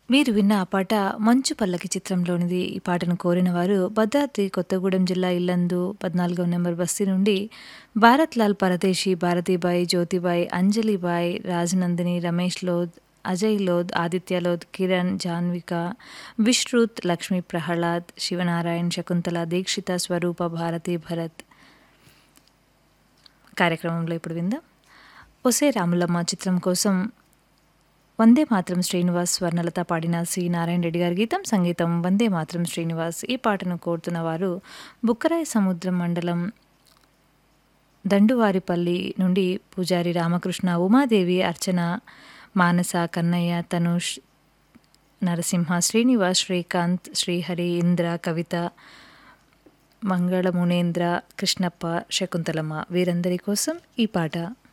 మీరు విన్న ఆ పాట మంచు పల్లకి చిత్రంలోనిది ఈ పాటను కోరిన వారు భద్రాద్రి కొత్తగూడెం జిల్లా ఇల్లందు పద్నాలుగవ నెంబర్ బస్తీ నుండి భారత్ లాల్ పరదేశి భారతీబాయి జ్యోతిబాయి అంజలిబాయి రాజనందిని రమేష్ లోద్ అజయ్ లోద్ ఆదిత్య లోద్ కిరణ్ జాన్విక విశ్రుత్ లక్ష్మీ ప్రహ్లాద్ శివనారాయణ్ శకుంతల దీక్షిత స్వరూప భారతి భరత్ కార్యక్రమంలో ఇప్పుడు విందాం ఒసే రాములమ్మ చిత్రం కోసం వందే మాత్రం శ్రీనివాస్ స్వర్ణలత పాడిన సి నారాయణ రెడ్డి గారి గీతం సంగీతం వందే మాత్రం శ్రీనివాస్ ఈ పాటను కోరుతున్న వారు బుక్కరాయ సముద్రం మండలం దండువారిపల్లి నుండి పూజారి రామకృష్ణ ఉమాదేవి అర్చన మానస కన్నయ్య తనుష్ నరసింహ శ్రీనివాస్ శ్రీకాంత్ శ్రీహరి ఇంద్ర కవిత మంగళ మునేంద్ర కృష్ణప్ప శకుంతలమ్మ వీరందరి కోసం ఈ పాట